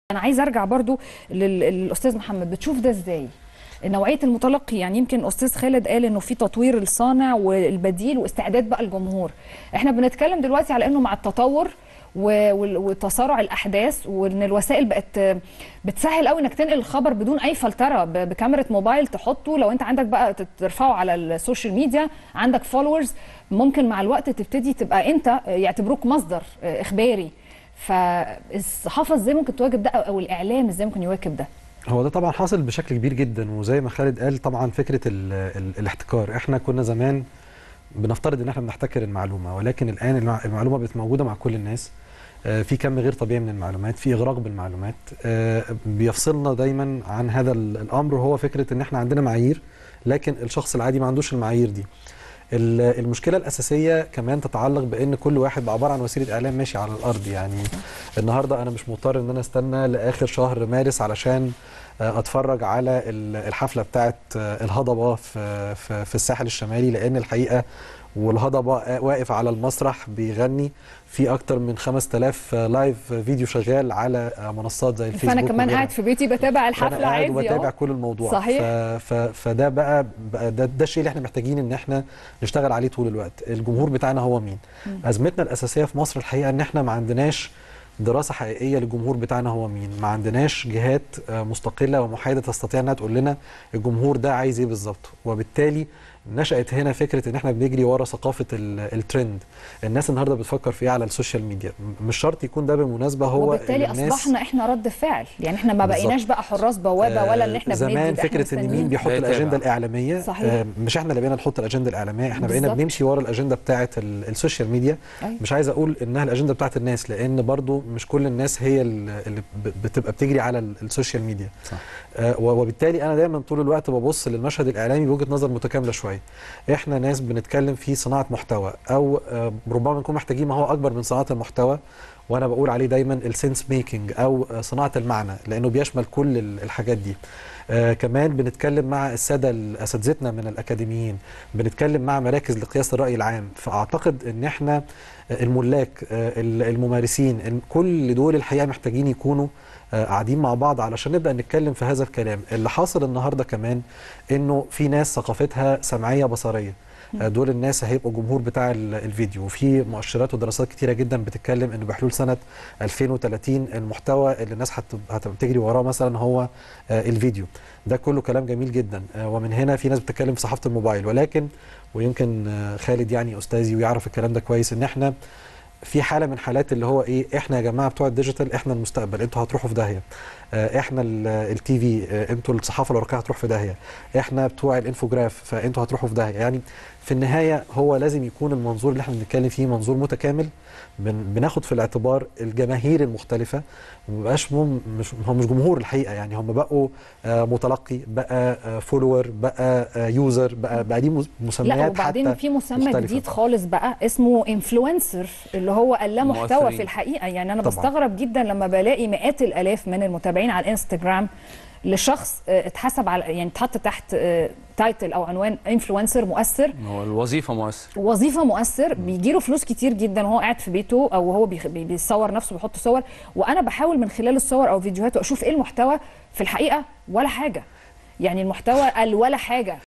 انا عايز ارجع برضو لل- للاستاذ محمد بتشوف ده ازاي نوعيه المتلقي يعني يمكن استاذ خالد قال انه في تطوير الصانع والبديل واستعداد بقى الجمهور احنا بنتكلم دلوقتي على انه مع التطور و- وال- وتسارع الاحداث وان الوسائل بقت بتسهل قوي انك تنقل الخبر بدون اي فلتره ب- بكاميرا موبايل تحطه لو انت عندك بقى ترفعه على السوشيال ميديا عندك فولورز ممكن مع الوقت تبتدي تبقى انت يعتبروك مصدر اخباري فالصحافه ازاي ممكن تواكب ده او الاعلام ازاي ممكن يواكب ده هو ده طبعا حاصل بشكل كبير جدا وزي ما خالد قال طبعا فكره ال ال الاحتكار احنا كنا زمان بنفترض ان احنا بنحتكر المعلومه ولكن الان المع- المعلومه بقت موجوده مع كل الناس آه، في كم غير طبيعي من المعلومات في اغراق بالمعلومات آه، بيفصلنا دايما عن هذا ال- الامر هو فكره ان احنا عندنا معايير لكن الشخص العادي ما عندوش المعايير دي ال- المشكله الاساسيه كمان تتعلق بان كل واحد بقى عباره عن وسيله اعلام ماشي على الارض يعني النهارده انا مش مضطر ان انا استنى لاخر شهر مارس علشان آه، اتفرج على ال- الحفله بتاعه آه، الهضبه في في في الساحل الشمالي لان الحقيقه والهضبه آه، واقف على المسرح بيغني في اكتر من 5000 لايف فيديو شغال على آه، منصات زي الفيسبوك فانا كمان وغيرها. قاعد في بيتي بتابع الحفله فأنا قاعد عادي وبتابع أهو. كل الموضوع صحيح. ف... ف... فده بقى, بقى ده, ده الشيء اللي احنا محتاجين ان احنا نشتغل عليه طول الوقت الجمهور بتاعنا هو مين مم. ازمتنا الاساسيه في مصر الحقيقه ان احنا ما عندناش دراسه حقيقيه للجمهور بتاعنا هو مين ما عندناش جهات آه، مستقله ومحايده تستطيع انها تقول لنا الجمهور ده عايز ايه بالظبط وبالتالي نشأت هنا فكرة ان احنا بنجري ورا ثقافة ال- الترند الناس النهارده بتفكر في ايه على السوشيال ميديا م- مش شرط يكون ده بالمناسبة هو وبالتالي اللي الناس اصبحنا احنا رد فعل يعني احنا ما بالظبط. بقيناش بقى حراس بوابه ولا ان احنا بندي زمان ده إحنا فكره ان مين مستنيين. بيحط لا يتابع. الاجنده الاعلاميه صحيح. آه، مش احنا اللي بقينا نحط الاجنده الاعلاميه احنا بقينا بالظبط. بنمشي ورا الاجنده بتاعه ال- السوشيال ميديا أيوة. مش عايز اقول انها الاجنده بتاعه الناس لان برضو مش كل الناس هي ال- اللي ب- بتبقى بتجري على ال- السوشيال ميديا صح. آه، و- وبالتالي انا دايما طول الوقت ببص للمشهد الاعلامي بوجهه نظر متكامله شويه احنا ناس بنتكلم في صناعه محتوى او آه، ربما نكون محتاجين ما هو اكبر من صناعه المحتوى وانا بقول عليه دايما السنس ميكنج او آه، صناعه المعنى لانه بيشمل كل ال- الحاجات دي آه كمان بنتكلم مع الساده ال- اساتذتنا من الاكاديميين بنتكلم مع مراكز لقياس الراي العام فاعتقد ان احنا آه، الملاك آه، ال- الممارسين ال- كل دول الحقيقه محتاجين يكونوا آه، قاعدين مع بعض علشان نبدا نتكلم في هذا الكلام اللي حاصل النهارده كمان انه في ناس ثقافتها سمعيه بصريه آه، دول الناس هيبقوا الجمهور بتاع ال- الفيديو وفي مؤشرات ودراسات كتيره جدا بتتكلم انه بحلول سنه 2030 المحتوى اللي الناس هت- هتبقى بتجري وراه مثلا هو آه، الفيديو ده كله كلام جميل جدا آه، ومن هنا في ناس بتتكلم في صحافه الموبايل ولكن ويمكن آه، خالد يعني استاذي ويعرف الكلام ده كويس ان احنا في حاله من حالات اللي هو ايه احنا يا جماعه بتوع الديجيتال احنا المستقبل انتوا هتروحوا في داهيه آه، احنا التي في انتوا الصحافه الورقيه هتروح في داهيه احنا بتوع الانفوجراف فانتوا هتروحوا في داهيه يعني في النهايه هو لازم يكون المنظور اللي احنا بنتكلم فيه منظور متكامل بن بناخد في الاعتبار الجماهير المختلفه وما بقاش مم مش هم مش جمهور الحقيقه يعني هم بقوا آه، متلقي بقى فولور بقى يوزر بقى بقى دي مس- مسميات لا وبعدين حتى في مسمى مختلفة. جديد خالص بقى اسمه انفلونسر اللي هو لا محتوى مؤثرين. في الحقيقه يعني انا طبعاً. بستغرب جدا لما بلاقي مئات الالاف من المتابعين على الانستجرام لشخص آه، اتحسب على يعني اتحط تحت آه، تايتل او عنوان انفلونسر مؤثر هو الوظيفه مؤثر وظيفه مؤثر بيجي له فلوس كتير جدا وهو قاعد في بيته او هو بيخ- بي- بيصور نفسه بيحط صور وانا بحاول من خلال الصور او فيديوهاته اشوف ايه المحتوى في الحقيقه ولا حاجه يعني المحتوى قال ولا حاجه